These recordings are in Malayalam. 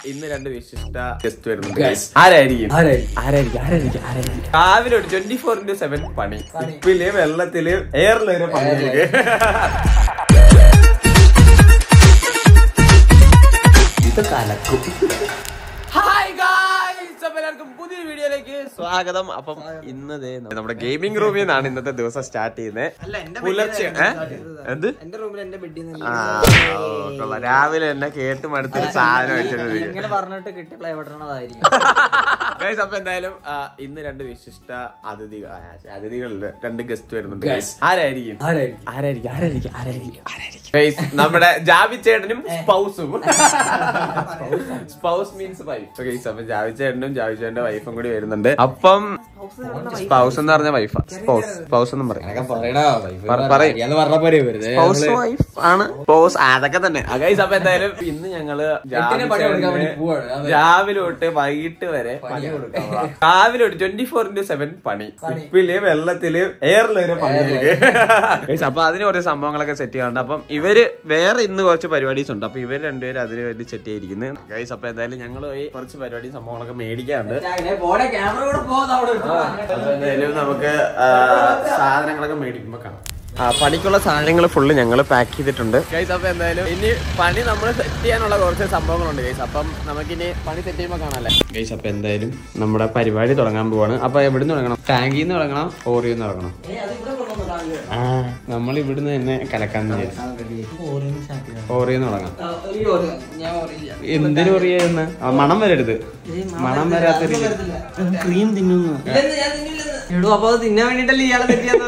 ഇന്ന് രണ്ട് വിശിഷ്ട ഗസ്റ്റ് വരുന്നുണ്ട് ആരായിരിക്കും ആരായിരിക്കും ആരായിരിക്കും ആരായിരിക്കും രാവിലെ ഒരു ട്വന്റി ഫോർ ഇന്റു സെവൻ പണി ഉപ്പില് വെള്ളത്തില് എയറില് ഒരു പണിയൊക്കെ ഇത് കലക്കും ഹായ് ഗായ്സ് അപ്പൊ എല്ലാവർക്കും പുതിയ വീഡിയോയിലേക്ക് സ്വാഗതം അപ്പം ഇന്ന് ദേ നമ്മുടെ ഗെയിമിംഗ് റൂമിൽ നിന്നാണ് ഇന്നത്തെ ദിവസം സ്റ്റാർട്ട് ചെയ്യുന്നത് പുലർച്ചെ ഏ? എന്ത് എന്റെ റൂമിൽ എന്റെ ബെഡിൽ നിന്ന് ആ, ഓ, കൊള്ളാം. രാവിലെ തന്നെ കേട്ട് മടുത്തൊരു സാധനം വെച്ചിട്ട് ഇങ്ങനെ പറഞ്ഞിട്ട് കിട്ടിയ പ്ലേ ബട്ടണതായിരിക്കും ഗൈസ് അപ്പൊ എന്തായാലും ആ, ഇന്ന് രണ്ട് വിശിഷ്ട അതിഥികൾ ആ, അതിഥികളില് രണ്ട് ഗസ്റ്റ് വരുന്നുണ്ട് guys. ആരായിരിക്കും ആരായിരിക്കും ആരായിരിക്കും ആരായിരിക്കും ആരായിരിക്കും Guys, നമ്മുടെ ജാവി ചേട്ടനും സ്പൗസും സ്പൗസ് മീൻസ് വൈഫ് ഗൈസ് അപ്പൊ ജാവി ചേട്ടനും ജാവി ചേട്ടന്റെ വൈഫും കൂടി വരുന്നുണ്ട് അപ്പം സ്പൗസ് എന്ന് പറഞ്ഞ വൈഫാ സ്പൗസ് സ്പൗസ് എന്നും പറയും പറ- പറയും. സ്പൗസ് വൈഫ് ആണ് സ്പൗസ് അതൊക്കെ തന്നെ ഗൈസ് അപ്പൊ എന്തായാലും ഇന്ന് ഞങ്ങള് ജാവി പണി കൊടുക്കാൻ വേണ്ടി ചേട്ടന് പോവാണ്. അതെ. രാവിലെ തൊട്ട് വൈകിട്ട് വരെ പണി കൊടുക്കാം രാവിലെ തൊട്ട് ട്വന്റി ഫോർ ഇന്റു സെവൻ പണി ഉപ്പില് വെള്ളത്തില് എയറില് ഒരു പണിയൊക്കെ Guys, അപ്പൊ അതിന് കുറച്ച് സംഭവങ്ങളൊക്കെ സെറ്റ് ചെയ്യാറുണ്ട് അപ്പം ഇവര് വേറെ ഇന്ന് കുറച്ച് പരിപാടീസ് ഉണ്ട് അപ്പൊ ഇവര് രണ്ടുപേരും അതിന് വേണ്ടി സെറ്റ് ചെയ്തിരിക്കുന്നത് ഗൈസ് അപ്പൊ എന്തായാലും ഞങ്ങൾ പോയി കുറച്ച് പരിപാടി സംഭവങ്ങളൊക്കെ മേടിക്കാറുണ്ട് പോടെ ക്യാമറ കൂടെ പോകുന്ന അവിടെ അപ്പൊ എന്തായാലും നമുക്ക് ആ, സാധനങ്ങളൊക്കെ മേടിക്കുമ്പോ കാണാം ആ പണിക്കുള്ള സാധനങ്ങൾ ഫുള്ള് ഞങ്ങൾ പാക്ക് ചെയ്തിട്ടുണ്ട് ഗൈസ് അപ്പൊ എന്തായാലും ഇനി പണി നമ്മൾ സെറ്റ് ചെയ്യാനുള്ള കുറച്ച് സംഭവങ്ങളുണ്ട് ഗൈസ് അപ്പം നമുക്കിനി പണി സെറ്റ് ചെയ്യുമ്പോൾ കാണാല്ലേ ഗൈസ് അപ്പൊ എന്തായാലും നമ്മുടെ പരിപാടി തുടങ്ങാൻ പോവാണ് അപ്പൊ എവിടുന്ന് തുടങ്ങണം ടാങ്കിൽ നിന്ന് തുടങ്ങണം ഓറിയിൽ നിന്ന് തുടങ്ങണം ആ നമ്മൾ ഇവിടുന്ന് തന്നെ കലക്കാൻ ഓറിയിൽ നിന്ന് തുടങ്ങാം ഞാൻ ഓറിയില്ല എന്തിനു പറയായിരുന്നു മണം വരരുത് മണം വരാത്ത രീതി ക്രീം തിന്നുന്നു എടോ അപ്പൊ അത് തിന്നാൻ വേണ്ടിട്ടല്ലേ ഇയാളെ തെറ്റിയാന്ന്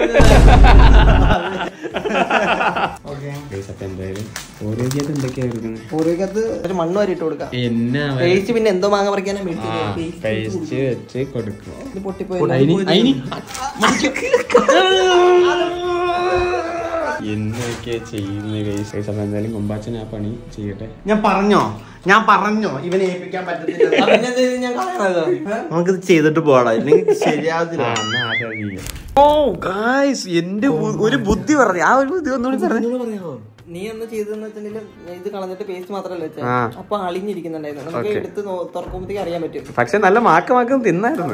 ഗൈസ് അപ്പൊ എന്തായാലും ഓറിയക്കകത്ത് എന്തൊക്കെയാ വരുന്നത് പൂർവികത്ത് ഒരു മണ്ണ് വരെ ഇട്ട് കൊടുക്കാം എന്നാ പേസ്റ്റ് പിന്നെ എന്തോ മാങ്ങ പറിക്കാനാ പേസ്റ്റ് വെച്ച് കൊടുക്കും ഇത് പൊട്ടിപ്പോയി എന്നൊക്കെ ചെയ്യുന്ന ഗൈസ് ഗൈസ് അപ്പൊ എന്തായാലും കൊമ്പാച്ചൻ ആ പണി ചെയ്യട്ടെ ഞാൻ പറഞ്ഞോ ഞാൻ പറഞ്ഞോ ഇവനെ ഏൽപ്പിക്കാൻ പറ്റത്തില്ല ആ, പിന്നെ എന്ത് ചെയ്ത് ഞാൻ കളയണത് നമുക്കിത് ചെയ്തിട്ട് പോടാ ഇല്ലെങ്കിൽ ശരിയാവത്തില്ല ഓ ഗൈസ് എന്റെ ബു- ഒരു ബുദ്ധി പറഞ്ഞു ആ ഒരു ബുദ്ധി ഒന്നുകൂടി പറഞ്ഞു നീ ഒന്ന് ചെയ്തെന്ന് വെച്ചിട്ടുണ്ടെങ്കിൽ ഇത് കളഞ്ഞിട്ട് പേസ്റ്റ് മാത്രമല്ല വെച്ചാൽ ആ. അപ്പൊ അളിഞ്ഞിരിക്കുന്നുണ്ടായിരുന്നു നമുക്ക് Okay. എടുത്ത് നോ- തുറക്കുമ്പോഴത്തേക്ക് അറിയാൻ പറ്റും പക്ഷെ നല്ല മാക്ക മാക്കം തിന്നായിരുന്നു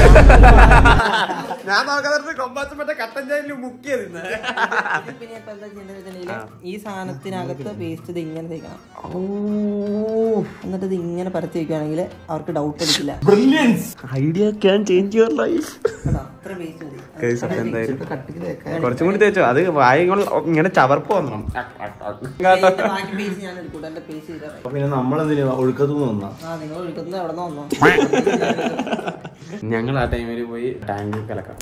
ഞാൻ നോക്കാതെ കൊമ്പാച്ചൻ മറ്റേ കട്ടൻ ചായയിൽ മുക്കിയ തിന്നെ ഇത് പിന്നെ ഇപ്പൊ എന്താ ചെയ്യേണ്ടത് വെച്ചിട്ടുണ്ടെങ്കിൽ ഈ സാധനത്തിനകത്ത് പേസ്റ്റ് ഇത് ഇങ്ങനെ തേക്കണം എന്നിട്ട് ഇത് ഇങ്ങനെ പരത്തി വെക്കുകയാണെങ്കിൽ അവർക്ക് ഡൗട്ട് അടിക്കില്ല idea can change your life കേട്ടോ അത്ര പേസ്റ്റ് മതി ഗൈസ് അപ്പൊ എന്തായാലും കട്ടിക്ക് തേക്കാൻ കുറച്ചും കൂടി തേച്ചോ അത് വായങ്ങൾ ഇങ്ങനെ ചവർപ്പ് വന്നണം ഇതിന്റെ ബാക്കി പേസ്റ്റ് ഞാൻ എടുക്കൂട്ടോ എന്റെ പേസ്റ്റ് ചെയ്താൽ അപ്പൊ പിന്നെ നമ്മളെന്തിനാ ഒഴുക്കത്തുനിന്ന് വന്നാ ആ നിങ്ങൾ ഒഴുക്കുന്നത് എവിടെ നിന്ന് വന്നോ ഞങ്ങൾ ആ ടൈമിൽ പോയി ടാങ്കിൽ കലക്കാം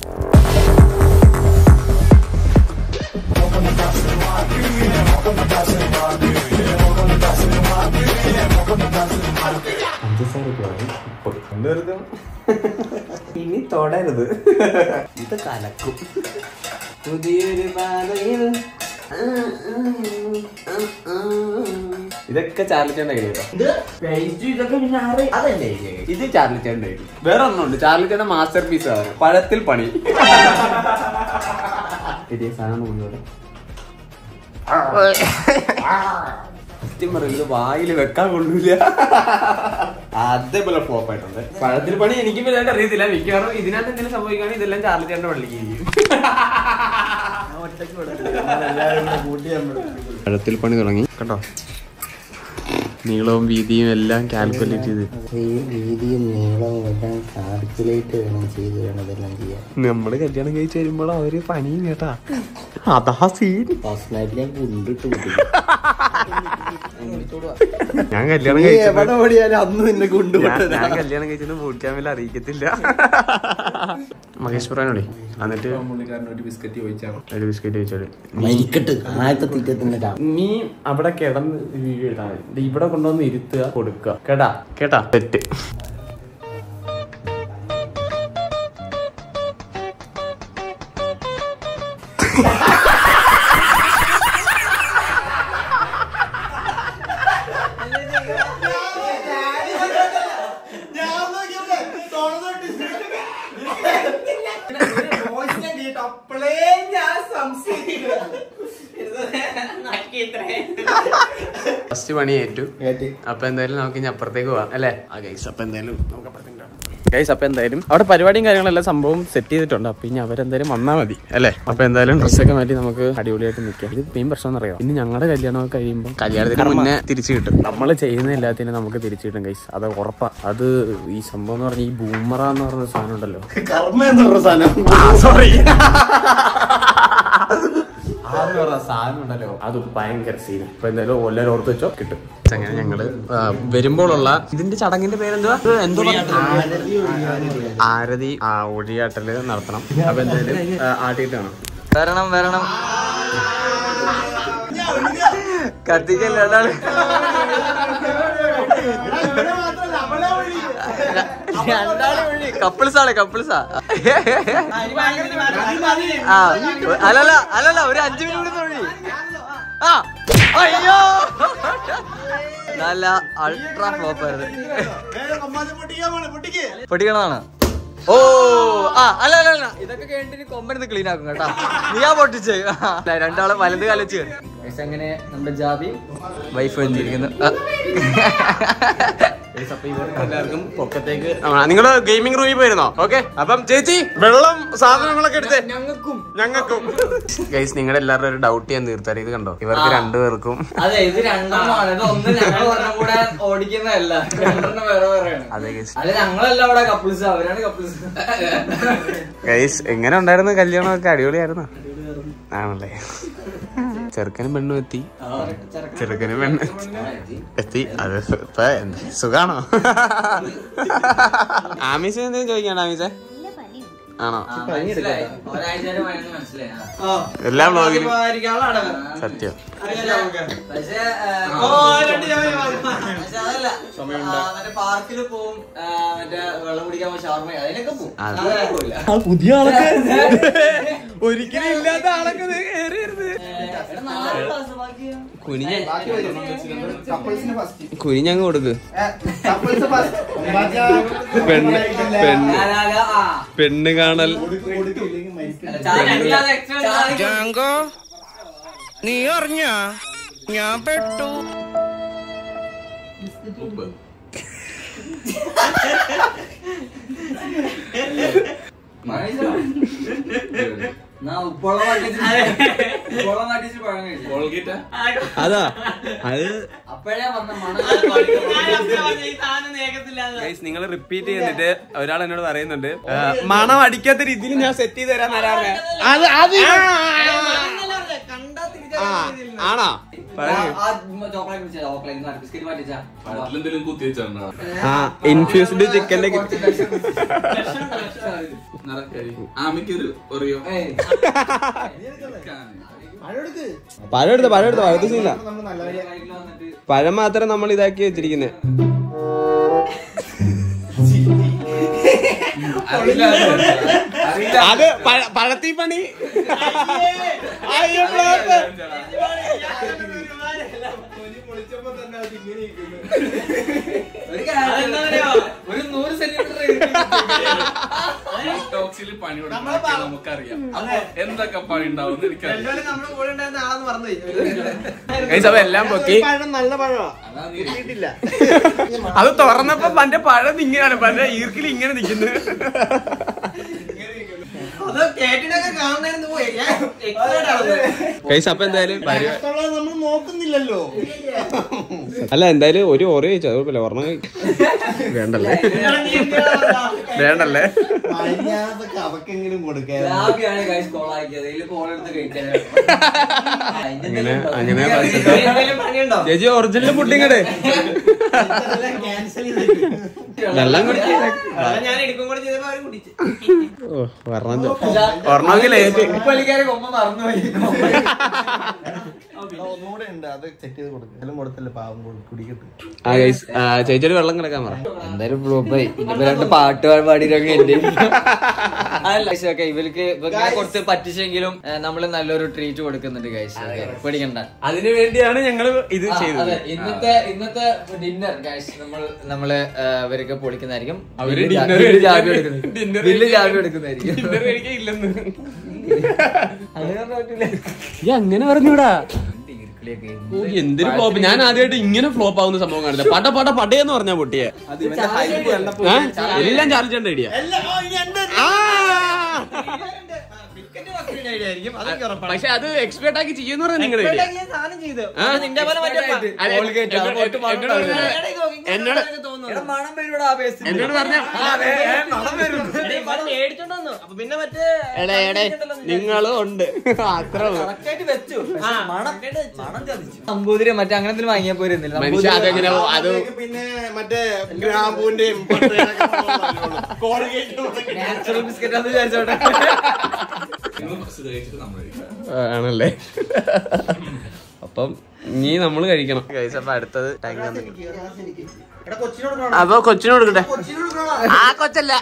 ഇനി തൊടരുത് ഇത് കലക്കും പുതിയൊരു പാതയിൽ ഇതൊക്കെ ചാർലിച്ചേണ്ട കഴിയോ ഇത് പേസ്റ്റ് ഇതൊക്കെ പിന്നെ ആറ് അതല്ലേ ഇത് ചാർലിച്ചേണ്ട കഴിയും വേറെ ഒന്നുണ്ട് ചാർലിച്ചേണ്ട മാസ്റ്റർ പീസ് ആണ് പഴത്തിൽ പണി ഇതേ സാധനം കൊണ്ടുവരാം സത്യം പറയും ഇത് വായിൽ വെക്കാൻ കൊള്ളൂല അതേപോലെ ഫ്ലോപ്പ് ആയിട്ടുണ്ട് പഴത്തിൽ പണി എനിക്ക് വല്ലാണ്ട് അറിയത്തില്ല മിക്കവാറും ഇതിനകത്ത് എന്തെങ്കിലും സംഭവിക്കുകയാണെങ്കിൽ ഇതെല്ലാം ചാർലിച്ചേണ്ട പള്ളിക്ക് പഴത്തിൽ പണി തുടങ്ങി കേട്ടോ നീളവും വീതിയും എല്ലാം കാൽക്കുലേറ്റ് ചെയ്ത് വീതിയും നീളവും എല്ലാം കാൽക്കുലേറ്റ് വേണം ചെയ്ത് വേണം ഇതെല്ലാം ചെയ്യാൻ നമ്മള് കല്യാണം കഴിച്ച് വരുമ്പോൾ അവര് പണിയും കേട്ടാ അതാ സീൻ ഫസ്റ്റ് ഞാൻ കൊണ്ടിട്ട് ഞാൻ കല്യാണം കഴിച്ചത് എവിടെ ഓടിയാലും അന്ന് നിന്നെ ഞാൻ കൊണ്ടുപോയി ഞാൻ കല്യാണം കഴിച്ചത് ബൂട്ട് ക്യാമ്പിൽ അറിയിക്കത്തില്ല മഹേഷ് പുറാനോടെ എന്നിട്ട് ഒരു ബിസ്ക്കറ്റ് ചോദിച്ചാണ് ഒരു ബിസ്ക്കറ്റ് കഴിച്ചോളൂ മരിക്കട്ട് ആദ്യത്തെ തീറ്റത്തിന്റെ നീ അവിടെ കിടന്ന് വീഡിയോ ഇടാ ഇവിടെ കൊണ്ടുവന്ന് ഇരുത്തുക കൊടുക്കുക കേട്ടാ കേട്ടാ തെറ്റ് ഫസ്റ്റ് പണി ഏറ്റു അപ്പൊ എന്തായാലും നമുക്ക് ഇനി അപ്പുറത്തേക്ക് പോവാം അല്ലേ ആ ഗൈസ് അപ്പൊ എന്തായാലും നമുക്ക് അപ്പുറത്തേക്ക് ഗൈസ് അപ്പൊ എന്തായാലും അവിടെ പരിപാടിയും കാര്യങ്ങളെല്ലാം സംഭവം സെറ്റ് ചെയ്തിട്ടുണ്ട് അപ്പൊ ഇനി അവരെന്തായാലും വന്നാൽ മതി അല്ലേ അപ്പൊ എന്തായാലും ഡ്രസ്സൊക്കെ മാറ്റി നമുക്ക് അടിപൊളിയായിട്ട് നിൽക്കാം ഇത് മെയിൻ പ്രശ്നം എന്നറിയാം ഇനി ഞങ്ങളുടെ കല്യാണമൊക്കെ കഴിയുമ്പോൾ കല്യാണത്തിന് മുന്നേ തിരിച്ചു കിട്ടും നമ്മൾ ചെയ്യുന്ന എല്ലാത്തിനും നമുക്ക് തിരിച്ചു കിട്ടും ഗൈസ് അത് ഉറപ്പാ അത് ഈ സംഭവം എന്ന് പറഞ്ഞാൽ ഈ ബൂമറ എന്ന് പറഞ്ഞ സാധനം ഉണ്ടല്ലോ കർമ്മ എന്ന് പറഞ്ഞ സാധനം സോറി ആന്ന് പറഞ്ഞ സാധനം ഉണ്ടല്ലോ അത് ഭയങ്കര സീൻ ഇപ്പൊ എന്തായാലും എല്ലാവരും ഓർത്ത് വെച്ചോ കിട്ടും അങ്ങനെ ഞങ്ങള് ആ, വരുമ്പോഴുള്ള ഇതിന്റെ ചടങ്ങിന്റെ പേരെന്തുവാ ഇത് എന്തോ ആരതി ആ ഒഴിയാട്ടല് നടത്തണം അപ്പൊ എന്തായാലും ആ, ആട്ടിയിട്ട് വേണം വരണം വരണം കത്തിക്കല്ല അതാണ് കപ്പിൾസ് ആണ് കപ്പിൾസാ ആ അല്ലല്ല അല്ലല്ല ഒരു അഞ്ചു മിനിറ്റ് തൊഴി ആ അയ്യോ നല്ല അൾട്രാ ഫ്ലോപ്പ് ആയിരുന്നു പൊട്ടിക്കണതാണ് ഓ ആ അല്ല അല്ല അല്ല ഇതൊക്കെ കേട്ടിട്ട് കൊമ്പനത്ത് ക്ലീൻ ആക്കും കേട്ടാ നീയാ പൊട്ടിച്ച് ആ, രണ്ടാളും വലത് കാലിച്ച് അങ്ങനെ നമ്മുടെ ജാബി വൈഫ് വെച്ചിരിക്കുന്നു Guys, അപ്പൊ ഇവർക്ക് എല്ലാവർക്കും പൊക്കത്തേക്ക് നിങ്ങൾ ഗെയിമിംഗ് റൂമിൽ പോയിരുന്നോ ഓക്കെ അപ്പം ചേച്ചി വെള്ളം സാധനങ്ങളൊക്കെ എടുത്തേ ഞങ്ങൾക്കും ഞങ്ങൾക്കും ഗൈസ് നിങ്ങളുടെ എല്ലാവരും ഒരു ഡൗട്ട് ഞാൻ തീർത്താൽ ഇത് കണ്ടോ ഇവർക്ക് രണ്ടുപേർക്കും അതെ ഇത് രണ്ടെണ്ണമാണ് ഇത് ഒന്ന് ഞങ്ങൾ ഒരെണ്ണം കൂടെ ഓടിക്കുന്നതല്ല രണ്ടെണ്ണം വേറെ വേറെയാണ് അതെ ഗൈസ് അല്ല ഞങ്ങളല്ല അവിടെ കപ്പിൾസ് അവരാണ് കപ്പിൾസ് ഗൈസ് എങ്ങനെ ഉണ്ടായിരുന്നു കല്യാണമൊക്കെ അടിപൊളിയായിരുന്നു ആണല്ലേ ചെറുക്കനും പെണ്ണും എത്തി ചെറുക്കനും പെണ്ണ് എത്തി അത് ഇപ്പൊ എന്ത് സുഖാണോ ആമീസ എന്തെങ്കിലും ചോദിക്കണ്ട ആമീസ ആണോ ഒരാഴ്ച മനസ്സിലായി എല്ലാ വ്ളോഗിലും സത്യം പക്ഷേ പക്ഷെ അതല്ല ആ, മറ്റേ പാർക്കിൽ പോവും ആ, മറ്റേ വെള്ളം കുടിക്കാൻ പോകും ഷവർമ അതിനൊക്കെ പോവും അത് അതിനൊക്കെ പോവില്ല പുതിയ ആളൊക്കെ ഒരിക്കലും ഇല്ലാത്ത ആളൊക്കെ എടാ, നാല് class ബാക്കിയാ. കുനിഞ്ഞ കപ്പിൾസിന് ഫസ്റ്റ് കുനിഞ്ഞങ്ങ് കൊടുക്ക് കപ്പിൾസ് ഫസ്റ്റ് പെണ്ണ് പെണ്ണ് അല്ല, അല്ല, ആ. പെണ്ണ് കാണൽ അല്ല, ചായ അല്ലാതെ extra ചായ നീ അറിഞ്ഞ ഞാൻ പെട്ടു എന്നാ ഉപ്പുവെള്ളം മാറ്റിച്ച് ഉപ്പുവെള്ളം മാറ്റിച്ച് പഴം കഴിച്ചു അതാ അത് അപ്പോഴേ വന്ന മണം നിങ്ങൾ റിപ്പീറ്റ് ചെയ്തിട്ട് ഒരാൾ എന്നോട് പറയുന്നുണ്ട് ആ, മണം അടിക്കാത്ത രീതിയിൽ ഞാൻ സെറ്റ് ചെയ്ത് തരാൻ തരാമേ അത് അത് ആണോ ചോക്ലേറ്റ് ചോക്ലേറ്റ് ബിസ്ക്കറ്റ് മാറ്റിച്ചാ എന്തെങ്കിലും കുത്തി വെച്ചാ ആ ഇൻഫ്യൂസ്ഡ് ചിക്കന്റെ ആമിക്കൊരു ഒറിയോ ഏയ് അതെടുക്ക്. പഴം എടുത്ത പഴം എടുത്ത പഴത്ത് സീന നമ്മൾ നല്ല കാര്യം. സൈഡിൽ വന്നിട്ട് പഴം മാത്രം നമ്മൾ ഇതാക്കി വെച്ചിരിക്കുന്നത് അത് പഴത്തി പണി അയ്യോ ഫ്ലോപ്പ്. ഒരു കാര്യം ഒരു നൂറ് സെന്റിമീറ്റർ ടോക്സിൽ പണി കൊടുക്കാൻ നമുക്കറിയാം അപ്പൊ എന്തൊക്കെ പണി ഉണ്ടാവും എനിക്കറിയാം Guys, അപ്പൊ എല്ലാം പൊക്കി പഴം നല്ല പഴമാ അതാ നീ കിട്ടിയിട്ടില്ല അത് തുറന്നപ്പോ പന്റെ പഴം ഇങ്ങനെയാണ് പന്റെ ഈർക്കിൽ ഇങ്ങനെ നിൽക്കുന്നത് കൈസ് അപ്പൊ എന്തായാലും പരിപാടി അകത്തുള്ളത് നമ്മൾ നോക്കുന്നില്ലല്ലോ അല്ല എന്തായാലും ഒരു ഓരോ ചോദിച്ചു അതുപോലെ ഒരെണ്ണം കഴി- വേണ്ടല്ലേ വേണ്ടല്ലേ മര്യാദക്ക് അവക്കെങ്കിലും കൊടുക്കാൻ ലാബിയാണ് ഗൈസ് കോൾ ആക്കിയത് ഇതിൽ കോൾ എടുത്ത് കഴിക്കാൻ അങ്ങനെ അങ്ങനെ പണിയുണ്ടോ ചേച്ചി ഒറിജിനൽ പുട്ടിങ്ങടെ ക്യാൻസൽ ചെയ്തിട്ട് വെള്ളം കുടിച്ച് ഞാൻ എടുക്കും കൂടെ ചെയ്തപ്പോ അവര് കുടിച്ചു ഓ ഒരെണ്ണം ഒരെണ്ണമെങ്കിൽ ഏറ്റ് ഉപ്പലിക്കാരെ കൊമ്പ മറന്നുപോയി ഒന്നുകൂടെ ഉണ്ട് അത് സെറ്റ് ചെയ്ത് കൊടുക്കും എല്ലാം കൊടുത്തല്ലേ പാവം കൊടു- കുടിക്കട്ടെ ആ ഗൈസ് ചേച്ചിയുടെ വെള്ളം കിടക്കാൻ പറ എന്തായാലും ഫ്ലോപ്പായി ഇനിയിപ്പോ രണ്ട് പാട്ട് പാടിയിട്ടൊക്കെ എന്റെ അല്ല ഗൈസ് ഓക്കെ ഇവർക്ക് ഇവർക്ക് കുറച്ച് പറ്റിച്ചെങ്കിലും ഏ, നമ്മള് നല്ലൊരു ട്രീറ്റ് കൊടുക്കുന്നുണ്ട് ഗൈസ് പേടിക്കണ്ട അതിനു വേണ്ടിയാണ് ഞങ്ങൾ ഇത് ആ, ചെയ്തത് അതെ ഇന്നത്തെ ഇന്നത്തെ ഡിന്നർ ഗൈസ് നമ്മൾ നമ്മള് ഏ, ഇവരൊക്കെ പൊളിക്കുന്നതായിരിക്കും അവര് ബില്ല് ജാ- dinner ബില്ല് കഴിക്കാൻ- ജാബി എടുക്കുന്നത്. dinner ബില്ല് കഴിക്കാൻ- ജാബി എടുക്കുന്നതായിരിക്കും ഡിന്നർ കഴിക്കാൻ ഇല്ലെന്ന് അങ്ങനെ പറഞ്ഞാ പറ്റൂല. ഈ അങ്ങനെ പറഞ്ഞൂടാ കളിയൊക്കെ ഓ, എന്തൊരു ഫ്ലോപ്പ് ഞാൻ ആദ്യമായിട്ട് ഇങ്ങനെ ഫ്ലോപ്പ് ആവുന്ന സംഭവം കാണില്ല പട പട പടയെന്ന് പറഞ്ഞ പൊട്ടിയെ ഏ? എല്ലാം ചാർജ് ചെയ്യേണ്ട ഐഡിയ പക്ഷെ അത് എക്സ്പെർട്ട് ആക്കി ചെയ്യുന്ന പറഞ്ഞ നിങ്ങളുടെ ഐഡിയ നിന്റെ പോലെ മറ്റേ പ- അതെ, Colgate ആ, എന്നോട് പൊട്ട് മണം എന്നോട് ഉണ്ടാവില്ല. എന്നോട് എടാ, മണം വരൂടാ ആ paste ന്. എന്നോട് പറഞ്ഞ എടീ, മണം മേടിച്ചോണ്ട് വന്നു. അപ്പൊ പിന്നെ മറ്റേ എടേ എടേ നിങ്ങളും ഉണ്ട് അത്ര correct ആയിട്ട് വെച്ചു. പക്ഷെ മണം മണം ചതിച്ചു. നമ്പൂതിരി മറ്റേ അങ്ങനെ എന്തെങ്കിലും വാങ്ങിയാ പോരുന്നില്ല മനുഷ്യ അതെങ്ങനെ അത് പിന്നെ മറ്റേ ഗ്രാമ്പൂന്റെയും കോൾഗേറ്റും നാച്ചുറൽ ബിസ്ക്കറ്റ് ആണെന്ന് വിചാരിച്ചോട്ടെ നിങ്ങൾ ഫസ്റ്റ് കഴിച്ചിട്ട് നമ്മൾ കഴിക്കാം ആണല്ലേ അപ്പം നീ നമ്മൾ കഴിക്കണം കഴിച്ച അപ്പൊ അടുത്തത് ടാങ്ക് എടാ കൊച്ചിനോട് കാണാം. അപ്പൊ കൊച്ചിന് കൊടുക്കട്ടെ കൊച്ചിനോട് കാണാം. ആ കൊച്ചല്ല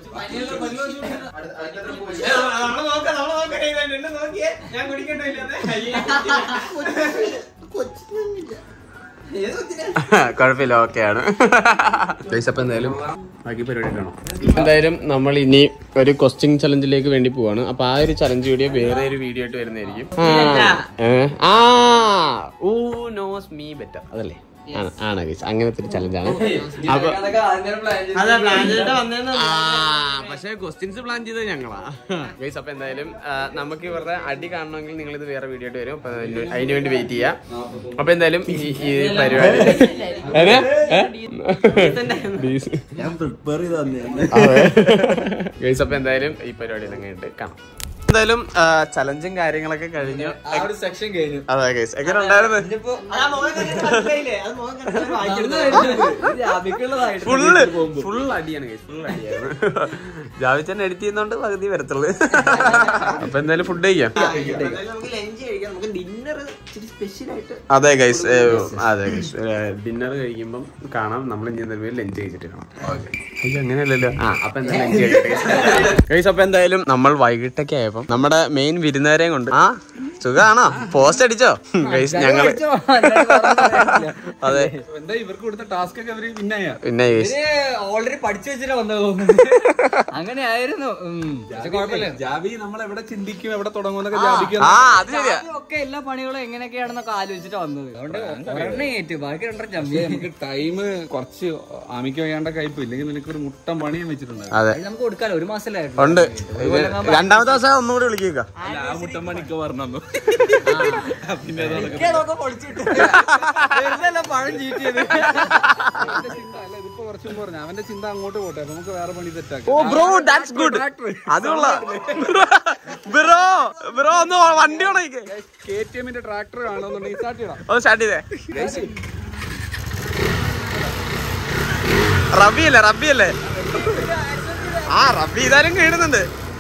നമ്മള് നോക്കാം, നമ്മള് നോക്കാം. ഇത് എന്നെ നോക്കിയേ. ഞാൻ കുടിക്കട്ടെ ഇല്ലാതെ. കൊച്ചിനൊന്നുമില്ല. ഏത് കൊച്ചിനാ? കുഴപ്പമില്ല ഓക്കെ ആണ് ഗൈസ് അപ്പൊ എന്തായാലും ബാക്കി പരിപാടി കാണാം എന്തായാലും നമ്മൾ ഇനി ഒരു ക്വസ്റ്റ്യൻ ചലഞ്ചിലേക്ക് വേണ്ടി പോവാണ് അപ്പൊ ആ ഒരു ചലഞ്ച് വീഡിയോ വേറെ ഒരു വീഡിയോ ആയിട്ട് വരുന്നതായിരിക്കും ആ, ഏ, ആ ഊ നോസ് മീ ബെറ്റർ അതല്ലേ ആണ് ആണ് ഗൈസ് അങ്ങനത്തെ ഒരു ചലഞ്ചാണ് അപ്പൊ അതൊക്കെ ആദ്യം plan ചെയ്ത് അതെ പ്ലാൻ ചെയ്തിട്ട് വന്നേന്ന് ആ പക്ഷേ ക്വസ്റ്റ്യൻസ് പ്ലാൻ ചെയ്തത് ഞങ്ങളാ ഗൈസ് അപ്പൊ എന്തായാലും ആ, നമുക്ക് ഇവരുടെ അടി കാണണമെങ്കിൽ നിങ്ങൾ ഇത് വേറെ വീഡിയോ ആയിട്ട് വരും അപ്പൊ അതിന് അതിന് വേണ്ടി വെയിറ്റ് ചെയ്യാം അപ്പൊ എന്തായാലും ഈ ഈ പരിപാടി ഏത്? ഏ? Decent. ഞാൻ പ്രിപ്പയർ ചെയ്ത് തന്നെ ഗൈസ് അപ്പൊ എന്തായാലും ഈ പരിപാടി കഴിഞ്ഞിട്ട് കാണാം എന്തായാലും ചലഞ്ചും കാര്യങ്ങളൊക്കെ കഴിഞ്ഞു ആ ഒരു സെക്ഷൻ കഴിഞ്ഞു അതെ ഗൈസ് എങ്ങനെ ഉണ്ടായിരുന്നു ഇനിയിപ്പോ അത് ആ മുഖം കണ്ടിട്ട് മനസ്സിലായില്ലേ? അത് മുഖം കണ്ടിട്ട് വായിച്ചെടുത്തത്. ജാബിക്കുള്ളതായിട്ട് ഫുള്ള് ഫുൾ അടിയാണ് ഗൈസ് ഫുൾ അടിയാണ് ജാവിച്ചൻ എഡിറ്റ് ചെയ്യുന്നോണ്ട് പകുതി വരത്തുള്ളൂ അപ്പൊ എന്തായാലും ഫുഡ് കഴിക്കാം എന്തായാലും നമുക്ക് ലഞ്ച് കഴിക്കാം നമുക്ക് ഡിന്നർ ഇച്ചിരി സ്പെഷ്യൽ ആയിട്ട് അതെ ഗൈസ് അതെ ഗൈസ് ഡിന്നർ കഴിക്കുമ്പം കാണാം നമ്മൾ ഇനി എന്തായാലും ലഞ്ച് കഴിച്ചിട്ട് കാണാം അയ്യോ അങ്ങനെയല്ലല്ലോ ആ അപ്പൊ എന്തായാലും ലഞ്ച് കഴിക്കട്ടെ ഗൈസ് അപ്പൊ എന്തായാലും നമ്മൾ വൈകിട്ടൊക്കെ ആയപ്പം നമ്മുടെ മെയിൻ വിരുന്നുകാരെയും കൊണ്ട് ആ സുഖാണോ പോസ്റ്റ് അടിച്ചോ ഗൈസ് ഞങ്ങള് അതെ എന്താ ഇവർക്ക് കൊടുത്ത ടാസ്ക് ഒക്കെ അവര് പിന്നായ പിന്നെ ഗൈസ് ഓൾറെഡി പഠിച്ചു വെച്ചിട്ടാ വന്നത് തോന്നുന്നു അങ്ങനെ ആയിരുന്നു ഉം. പക്ഷെ കുഴപ്പമില്ല ജാബി നമ്മൾ എവിടെ ചിന്തിക്കും എവിടെ തുടങ്ങുമെന്നൊക്കെ ജാബിക്ക് ആ അത് ശരിയാ ഒക്കെ എല്ലാ പണികളും എങ്ങനെയൊക്കെയാണെന്നൊക്കെ ആലോചിച്ചിട്ട് വന്നത് അതുകൊണ്ട് ഒരെണ്ണം ഏറ്റു ബാക്കി രണ്ടെണ്ണം ചമ്മി നമുക്ക് ടൈം കുറച്ച് ആമിക്ക് വയ്യാണ്ട കയ്പ് ഇല്ലെങ്കിൽ നിനക്ക് ഒരു മുട്ടം പണിയും വെച്ചിട്ടുണ്ട് അതെ അത് നമുക്ക് കൊടുക്കാലോ ഒരു മാസമല്ലേ ഉണ്ട് ഇത് രണ്ടാമത്തെ ദിവസം ഒന്നുകൂടി വിളിക്കുക അല്ല ആ മുട്ടം പണിക്ക് പറഞ്ഞു പിന്നെ പഴം ചീറ്റിയത് അല്ല ഇതിപ്പോ കുറച്ചും പറഞ്ഞു അവന്റെ ചിന്ത അങ്ങോട്ട് പോട്ടെ അപ്പൊ നമുക്ക് വേറെ പണി തെറ്റാക്കാം ഓ ബ്രോ ദാറ്റ്സ് ഗുഡ് അതുള്ള ബ്രോ ബ്രോ ഒന്ന് വണ്ടി ഉണയിക്കേ കെ ടി എമ്മിന്റെ ട്രാക്ടർ കാണുന്നുണ്ടെങ്കിൽ സ്റ്റാർട്ട് ചെയ്യണം ഒന്ന് സ്റ്റാർട്ട് ചെയ്തേ റബി അല്ലേ റബി അല്ലേ ആ റബി ഇതാരും കേടുന്നുണ്ട്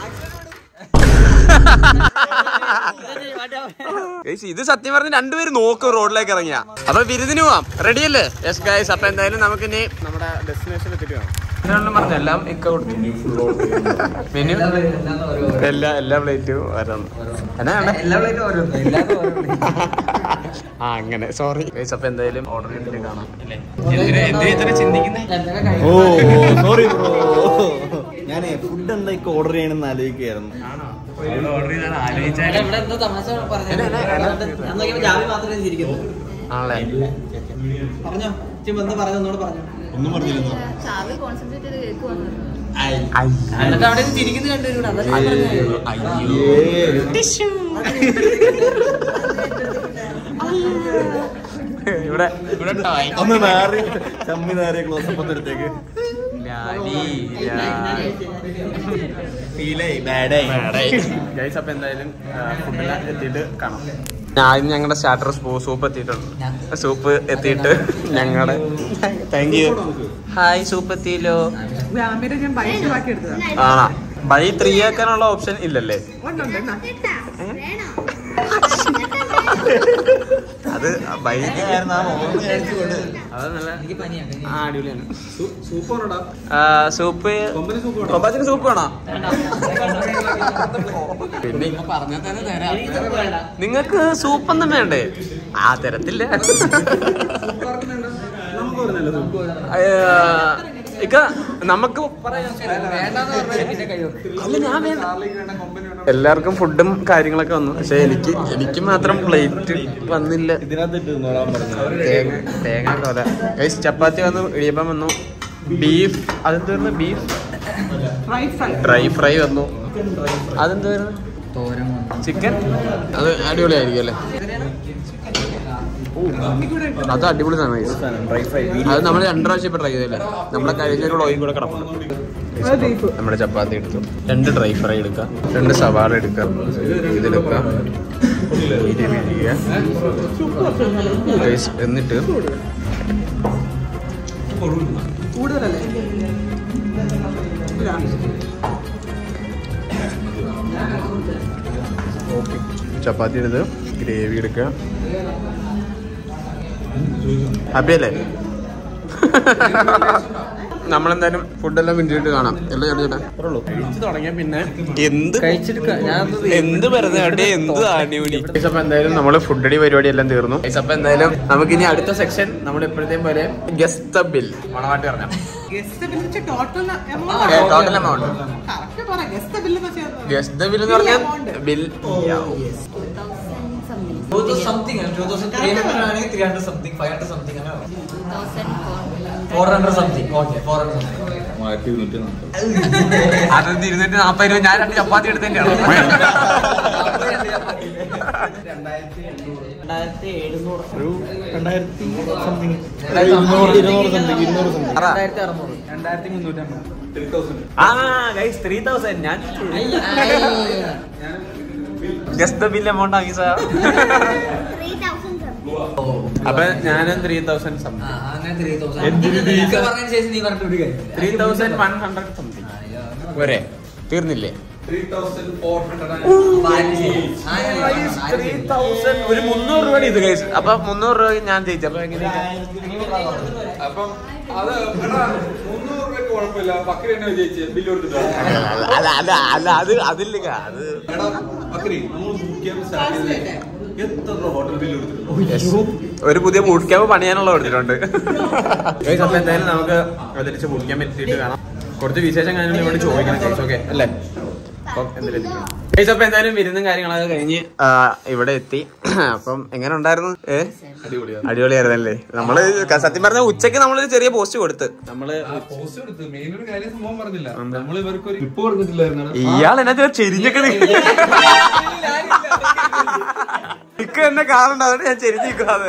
Guys, ഇത് സത്യം പറഞ്ഞ രണ്ടുപേരും നോക്കും റോഡിലേക്ക് ഇറങ്ങിയ അപ്പൊ വിരുന്നിന് പോവാം റെഡി അല്ലേ യെസ് ഗൈസ് അപ്പൊ എന്തായാലും നമുക്ക് ഇനി നമ്മുടെ ഡെസ്റ്റിനേഷൻ എത്തിയിട്ട് കാണാം പറഞ്ഞു എല്ലാം ഇക്ക കൊടുത്തു മെനു എല്ലാ എല്ലാ പ്ലേറ്റും ഓരോന്ന് എന്നാ വേണ്ടേ? എല്ലാ പ്ലേറ്റും ഓരോന്ന് എല്ലാവർക്കും ഓരോന്ന് ആ അങ്ങനെ സോറി ഗൈസ് അപ്പൊ എന്തായാലും ഓർഡർ ചെയ്തിട്ട് കാണാം അല്ലേ എന്തിനാ എന്തിനാ ഇത്ര ചിന്തിക്കുന്നേ ഓ സോറി ബ്രോ ഞാനേ ഫുഡ് എന്താ ഓർഡർ ചെയ്യണമെന്ന് ആലോചിക്കുകയായിരുന്നു ഓർഡർ ചെയ്താൽ ആലോചിച്ചാലും ഇവിടെ എന്താ തമാശ പറഞ്ഞത് ഞാൻ നോക്കിയപ്പോ ജാമി മാത്രമേ ചിരിക്കുന്നു ആണല്ലേ പറഞ്ഞോ ചിമ്പ എന്താ പറഞ്ഞു ഒന്നുകൂടെ പറഞ്ഞു ഒന്നും പറഞ്ഞിരുന്നോ ചാവി കോൺസെൻട്രേറ്റ് ചെയ്ത് കേൾക്കുവാന്ന് എന്നിട്ട് അവിടെ നിന്ന് ചിരിക്കുന്നത് കണ്ടുവരും അതാ ഞാൻ പറഞ്ഞത്. ഇവിടെ ഇവിടെ ടൈം ഒന്ന് മാറി ചമ്മി നേരെ ക്ലോസപ്പ് എടുത്തേക്ക് ഫീലായി ബാഡായി ഗൈസ് അപ്പൊ എന്തായാലും ഫുഡെല്ലാം എത്തിയിട്ട് കാണാം ആദ്യം ഞങ്ങളുടെ സ്റ്റാർട്ടർ സൂപ്പ് എത്തിയിട്ടുണ്ട് സൂപ്പ് എത്തിയിട്ട് ഞങ്ങളുടെ താങ്ക് യു ഹായ് സൂപ്പ് എത്തിയല്ലോ ആണോ ബൈ ത്രീ ആക്കാനുള്ള ഓപ്ഷൻ ഇല്ലല്ലേ അത് ബൈ അത് നല്ല ആ അടിപൊളിയാണ് ആ, സൂപ്പ് കൊമ്പാച്ചിന് സൂപ്പ് വേണോ പിന്നെ ഇപ്പൊ പറഞ്ഞാൽ തന്നെ തരാം നിങ്ങക്ക് സൂപ്പൊന്നും വേണ്ടേ ആ തരത്തില്ല ഇക്ക നമുക്ക് പറയാം അല്ല ഞാൻ വേണ്ട എല്ലാവർക്കും ഫുഡും കാര്യങ്ങളൊക്കെ വന്നു പക്ഷെ എനിക്ക് എനിക്ക് മാത്രം പ്ലേറ്റ് വന്നില്ല ഇതിനകത്ത് ഇട്ട് നോടാൻ പറഞ്ഞു തേങ്ങ തേങ്ങ കൊല ഗൈസ് ചപ്പാത്തി വന്നു ഇടിയപ്പം വന്നു ബീഫ് അതെന്തായിരുന്നു ബീഫ് ഡ്രൈ ഫ്രൈ വന്നു അതെന്തായിരുന്നു തോരൻ വന്നു ചിക്കൻ അത് അടിപൊളിയായിരിക്കും അല്ലേ അത് അടിപൊളി സാധനം guys. ഡ്രൈ ഫ്രൈ അത് നമ്മൾ രണ്ടു പ്രാവശ്യം ഇപ്പൊ ട്രൈ ചെയ്തല്ലേ നമ്മളെ കഴിഞ്ഞ ഒരു വ്ളോഗിൽ കൂടെ കിടപ്പുണ്ട് നമ്മുടെ ചപ്പാത്തി എടുത്തു രണ്ട് ഡ്രൈ ഫ്രൈ എടുക്കാം രണ്ട് സവാള എടുക്കാം ഇതെടുക്കാം ഇത് പിഴിയുക. Guys, എന്നിട്ട് ചപ്പാത്തി എടുത്ത് ഗ്രേവി എടുക്കുക ഹാപ്പി അല്ലേ നമ്മളെന്തായാലും ഫുഡെല്ലാം പിന്നിട്ട് കാണാം എല്ലാം ചേട്ടാ കഴിച്ചു തുടങ്ങിയ പിന്നെ എന്ത് കഴിച്ചിട്ട് ഞാൻ എന്ത് പറഞ്ഞ എന്ത് അടിപൊളി അപ്പൊ എന്തായാലും നമ്മള് ഫുഡ് അടി പരിപാടി എല്ലാം തീർന്നു Guys, അപ്പൊ എന്തായാലും നമുക്ക് ഇനി അടുത്ത സെക്ഷൻ നമ്മൾ എപ്പോഴത്തെയും പോലെ ഗസ്റ്റ് ബിൽ മണവാട്ടി പറഞ്ഞ ടോട്ടൽ എമൗണ്ട് ഗസ്റ്റ് ബിൽ എന്ന് പറഞ്ഞാൽ bill two thousand something two thousand three hundred ആണെങ്കിൽ three hundred something five hundred something അങ്ങനെ four hundred something okay four hundred something ആയിരത്തി ഇരുന്നൂറ്റി നാൽപ്പത് അത് ഇരുന്നൂറ്റി നാപ്പത് രൂപ ഞാൻ രണ്ട് ചപ്പാത്തി എടുത്തതിന്റെയാണ് ഒരു രണ്ടായിരത്തി സംതിങ് ഇരുന്നൂറ് ഇരുന്നൂറ് സംതിങ് ഇരുന്നൂറ് സംതിങ് രണ്ടായിരത്തി അറുന്നൂറ് രണ്ടായിരത്തി മുന്നൂറ്റമ്പത് ആ ഗൈസ് ത്രീ തൗസൻഡ് ഞാൻ ഗസ്റ്റ് ബിൽ എമൗണ്ട് ആക്കി സാർ അപ്പൊ ഞാനും ത്രീ തൗസൻഡ് സംതിങ് അങ്ങനെ ത്രീ തൗസൻഡ് പറഞ്ഞതിന് ശേഷം നീ പറഞ്ഞിട്ട് ഒരു കാര്യം three thousand one hundred something പോരെ തീർന്നില്ലേ ത്രീ തൗസൻഡ് ഒരു മുന്നൂറ് രൂപ ഇത് ഗൈസ് അപ്പൊ മുന്നൂറ് രൂപ ഞാൻ ജയിച്ചു അപ്പൊ എങ്ങനെ അപ്പം അത് എടാ, മുന്നൂറ് രൂപയ്ക്ക് കുഴപ്പമില്ല ബക്കറി തന്നെ വിജയിച്ച് ബില്ല് കൊടുത്തിട്ടോ അല്ല അല്ല അല്ല അത് അതില്ല അത് എടാ ബക്കറി നമ്മൾ ബുക്ക് ചെയ്യാൻ സ്റ്റാർട്ട് ചെയ്ത് എത്ര ഹോട്ടൽ ബില്ല് കൊടുത്തിട്ടുണ്ട് ഒരു പുതിയ ബൂട്ട് ക്യാമ്പ് പണിയാനുള്ള കൊടുത്തിട്ടുണ്ട് Guys, അപ്പൊ എന്തായാലും നമുക്ക് അതിരിച്ച് ബൂട്ട് ക്യാമ്പ് എത്തിയിട്ട് കാണാം കുറച്ച് വിശേഷം കാര്യങ്ങൾ ഇവിടെ ചോദിക്കണം ചേച്ചി ഓക്കെ അല്ലേ അപ്പം എന്തെങ്കിലും ചേച്ചി അപ്പൊ എന്തായാലും വിരുന്നും കാര്യങ്ങളൊക്കെ കഴിഞ്ഞ് ആ, ഇവിടെ എത്തി അപ്പം എങ്ങനെ ഉണ്ടായിരുന്നു ഏ അടിപൊളിയായിരുന്നല്ലേ നമ്മള് ക- സത്യം പറഞ്ഞ ഉച്ചക്ക് നമ്മളൊരു ചെറിയ പോസ്റ്റ് കൊടുത്ത് നമ്മള് പോസ്റ്റ് കൊടുത്ത് മെയിൻ ഒരു കാര്യം സംഭവം പറഞ്ഞില്ല നമ്മൾ ഇവർക്ക് ഒരു ട്രിപ്പ് കൊടുത്തിട്ടില്ലായിരുന്നു ഇയാൾ എന്നാ ചെരിഞ്ഞൊക്കെ ഇക്ക എന്നെ കാണണ്ട അതുകൊണ്ട് ഞാൻ ചെരിഞ്ഞ് നിൽക്കാതെ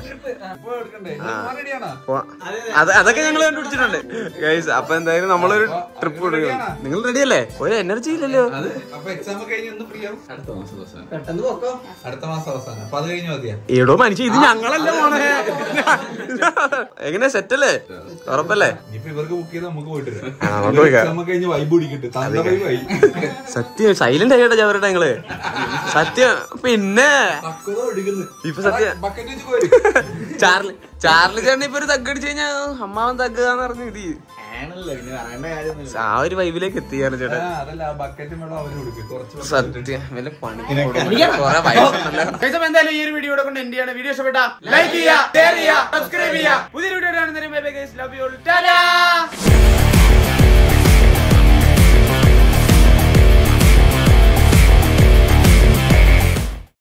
അത് അതൊക്കെ ഞങ്ങൾ കണ്ടുപിടിച്ചിട്ടുണ്ട് ഗൈസ് അപ്പൊ എന്തായാലും നമ്മളൊരു ട്രിപ്പ് കൊടുക്കും നിങ്ങൾ റെഡി അല്ലേ ഒരു എനർജി ഇല്ലല്ലോ അപ്പൊ എക്സാം കഴിഞ്ഞ് ഒന്ന് ഫ്രീ ആവും അടുത്ത മാസം അവസാനം അടുത്ത മാസം അവസാനം അപ്പൊ അത് കഴിഞ്ഞ് മതിയാ ഏടോ മനുഷ്യ ഇത് ഞങ്ങളല്ല പോണേ എങ്ങനെ സെറ്റ് അല്ലേ ഉറപ്പല്ലേ ഇനിയിപ്പോ ഇവർക്ക് ബുക്ക് ചെയ്ത് നമുക്ക് പോയിട്ട് വരാം. ആ, നമുക്ക് പോയി എക്സാം ഒക്കെ കഴിഞ്ഞ് വൈബ് പിടിക്കട്ടെ തന്ന വൈബ് ആയി സത്യം സൈലന്റ് ആയിട്ടാ ചവരട്ടെ ഞങ്ങള് സത്യം പിന്നെ പക്വത ഒഴുകുന്നു ഇപ്പൊ സത്യം ബക്കറ്റ് വെച്ച് പോയി ചാർലി ചാർലി ചേട്ടൻ ഇപ്പൊ ഒരു തഗ് അടിച്ചു കഴിഞ്ഞാ അമ്മാവൻ തഗ്ഗാന്ന് പറഞ്ഞു ഇത് ആണല്ലോ പിന്നെ പറയേണ്ട കാര്യമൊന്നുമില്ല ആ ഒരു വൈബിലേക്ക് എത്തി ചാർലി ചേട്ടൻ ആ, അതല്ല ബക്കറ്റും വെള്ളം അവര് കൊടുക്കും കുറച്ച് സത്യം വല്ല പണി കുറെ വയസ്സുണ്ടല്ലോ എന്തായാലും ഈ ഒരു വീഡിയോ കൊണ്ട് എന്റെ ചെയ്യാണ് വീഡിയോ ഇഷ്ടപ്പെട്ട ലൈക്ക് ചെയ്യുക ഷെയർ ചെയ്യുക സബ്സ്ക്രൈബ് ചെയ്യുക പുതിയ വീഡിയോ കാണുന്നതിന് bye bye guys love you all Tata